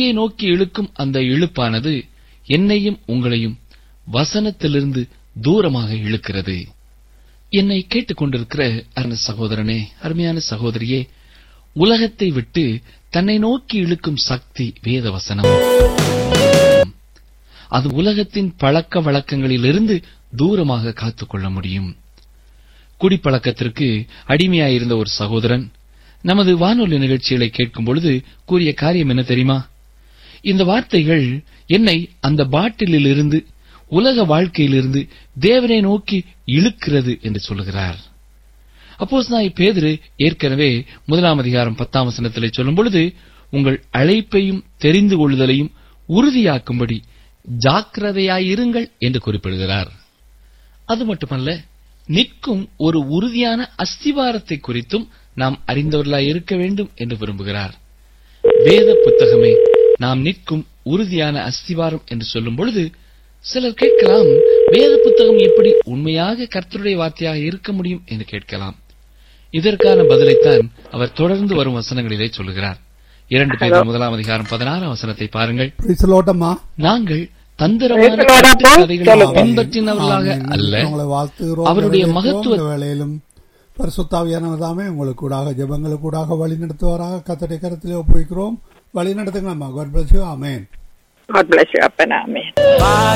நீதியை நோக்கி இழுக்கும் அந்த இழுப்பானது என்னையும் உங்களையும் வசனத்திலிருந்து தூரமாக இழுக்கிறது என்னை கேட்டுக்கொண்டிருக்கிற அருமை சகோதரனே அருமையான சகோதரியே உலகத்தை விட்டு தன்னை நோக்கி இழுக்கும் சக்தி வேத வசனம் அது உலகத்தின் பழக்க வழக்கங்களிலிருந்து தூரமாக காத்துக்கொள்ள முடியும் குடிப்பழக்கத்திற்கு அடிமையாயிருந்த ஒரு சகோதரன் நமது வானொலி நிகழ்ச்சிகளை கேட்கும் பொழுது கூறிய காரியம் என்ன தெரியுமா இந்த வார்த்தைகள் என்னை அந்த பாட்டிலிலிருந்து உலக வாழ்க்கையிலிருந்து தேவனை நோக்கி இழுக்கிறது என்று சொல்லுகிறார் அப்போஸ் நாய் பேதிரு ஏற்கனவே முதலாம் அதிகாரம் பத்தாம் வசனத்திலே சொல்லும் பொழுது உங்கள் அழைப்பையும் தெரிந்து கொள்ளுதலையும் உறுதியாக்கும்படி ஜாக்கிரதையாயிருங்கள் என்று குறிப்பிடுகிறார் அது மட்டுமல்ல நிற்கும் ஒரு உறுதியான அஸ்திவாரத்தை குறித்தும் நாம் அறிந்தவர்களாய் இருக்க வேண்டும் என்று விரும்புகிறார் வேத புத்தகமே நாம் நிற்கும் உறுதியான அஸ்திவாரம் என்று சொல்லும் பொழுது சிலர் கேட்கலாம் வேத புத்தகம் எப்படி உண்மையாக கர்த்தருடைய வார்த்தையாக இருக்க முடியும் என்று கேட்கலாம் இதற்கான பதிலைத்தான் அவர் தொடர்ந்து வரும் வசனங்களிலே சொல்லுகிறார் இரண்டு பேர் முதலாம் அதிகாரம் பதினாறாம் வசனத்தை பாருங்கள் பிரிசலோட்டம்மா நாங்கள் தந்திரமான Praise the Lord, கட்டுக் அப்பா. கதைகளை சொல்லுங்க. பின்பற்றினவர்களாக ஆமென். அல்ல உங்களை வாழ்த்துகிறோம் அவருடைய வரவேற்கிறோம். மகத்துவ இந்த வேளையிலும் பரிசுத்தாவியானவர் தாமே உங்களுக்கு கூடாக ஜெபங்களுக்கு கூடாக வழி நடத்துவாராக கத்தடை கருத்திலே ஒப்புவிக்கிறோம் வழி நடத்துங்க அம்மா God bless you. Amen God bless you, Appa. Amen.